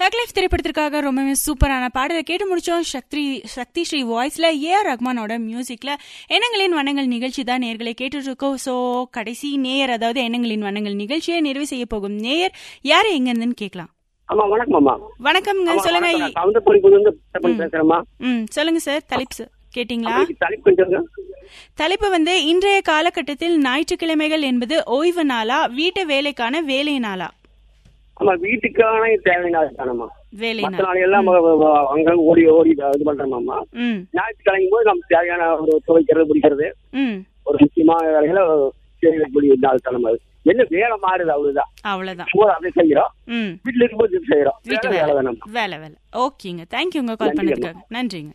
தக் லைஃப் திரைப்படத்திற்காக ரொம்பவே சூப்பரான பாடலை கேட்டு முடிச்சோம் சக்தி சக்தி ஸ்ரீ வாய்ஸ்ல ஏ ஆர் ரஹ்மானோட மியூசிக்ல எண்ணங்களின் வண்ணங்கள் நிகழ்ச்சி தான் நேர்களை கேட்டுட்டு இருக்கோம் ஸோ கடைசி நேயர் அதாவது எண்ணங்களின் வண்ணங்கள் நிகழ்ச்சியை நிறைவு செய்ய போகும் நேயர் யாரு எங்க இருந்துன்னு கேட்கலாம் ஆமா வணக்கம் அம்மா வணக்கம்ங்க ஆமா, சொல்லுங்க வணக்கம். நான் கவுண்டப்பொறிப்புல இருந்து பேசுறேன் பேசுறேம்மா ம் சொல்லுங்க சார் தலைப்பு சார் கேட்டிங்களா அதுக்கு தலைப்பு கொஞ்சம் சொல்லுங்க. தலைப்பு வந்து இன்றைய காலகட்டத்தில் ஞாயிற்றுக்கிழமைகள் என்பது ஓய்வு நாளா வீட்டு வேலைக்கான வேலை நாளா ஆமா வீட்டுக்கான தேவையான தானம்மா வேலை மத்த நாள் நாளையெல்லாம் அங்க ஓடி ஓடி இது பண்றோம்மா ம் ஞாயிற்றுக்கிழமை போது நமக்கு தேவையான ஒரு துவைக்கிறது பிடிக்கிறது ம் ஒரு முக்கியமான வேலைகளை செய்யக்கூடிய நாள் தானம்மா அது. என்ன வேலை மாறுது அவ்வளவுதான் அவ்வளவுதான் போது அதை செய்யறோம் ம் வீட்டுல இருக்கும்போது இது செய்யறோம் வீட்டு வேலை வேலை வேலை தானம்மா வேலை வேலை ஓகேங்க தேங்க்யூங்க கால் நன்றிங்கம்மா. பண்ணதுக்காக நன்றிங்க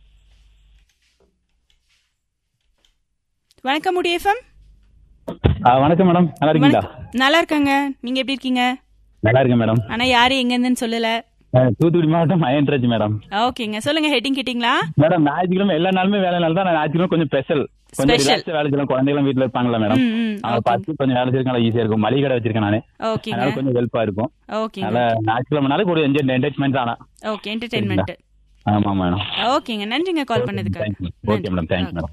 வணக்கம் முடியஃபம் ஆ, வணக்கம் மேடம் நல்லா இருக்கீங்களா நல்லா இருக்காங்க நீங்க எப்படி இருக்கீங்க நல்லா இருக்கேன் மேடம் ஆனா யாரு எங்க இருந்துன்னு சொல்லல ஆ, தூத்துக்குடி மாவட்டம் மயன்ராஜ் மேடம் ஓகேங்க சொல்லுங்க ஹெட்டிங் கேட்டிங்களா மேடம் ஞாயிற்றுக்கிழமை எல்லா நாளுமே வேலை நாள் தான் நான் ஞாயிற்றுக்கிழமை கொஞ்சம் ஸ்பெஷல் கொஞ்சம் Special. ரிலாக்ஸ் வேலை செய்யலாம் குழந்தைகளும் வீட்டுல இருப்பாங்களா மேடம் ம், ம், அவங்க okay. பார்த்து கொஞ்சம் வேலை செய்யறதுனால ஈஸியா இருக்கும் மளிகை கடை வச்சிருக்கேன் நானு ஓகேங்க அதனால கொஞ்சம் ஹெல்ப்பா இருக்கும் ஓகேங்க அதனால ஞாயிற்றுக்கிழமைனால கூட என்ஜாய் என்டர்டைன்மெண்ட் ஆனா ஓகே என்டர்டைன்மெண்ட் ஆமா மேடம் ஓகேங்க நன்றிங்க கால் பண்ணதுக்காக thank you okay madam thank you madam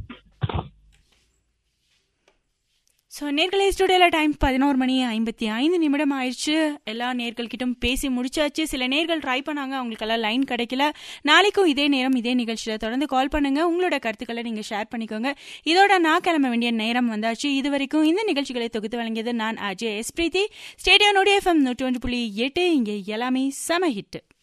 so நேர்களை ஸ்டுடியோல டைம் பதினோரு மணி ஐம்பத்தி ஐந்து நிமிடம் ஆயிடுச்சு எல்லா நேர்கள்கிட்டும் பேசி முடிச்சாச்சு சில நேர்கள் ட்ரை பண்ணாங்க அவங்களுக்கெல்லாம் லைன் கிடைக்கல நாளைக்கும் இதே நேரம் இதே நிகழ்ச்சியில் தொடர்ந்து கால் பண்ணுங்க உங்களோட கருத்துக்களை நீங்க ஷேர் பண்ணிக்கோங்க இதோட நான் கிளம்ப வேண்டிய நேரம் வந்தாச்சு இது வரைக்கும் இந்த நிகழ்ச்சிகளை தொகுத்து வழங்கியது நான் அஜய் எஸ் பிரீத்தி ஸ்டேடியோனுடைய எஃப்எம் நூற்றி ஒன்று புள்ளி எட்டு இங்கே எல்லாமே சம ஹிட்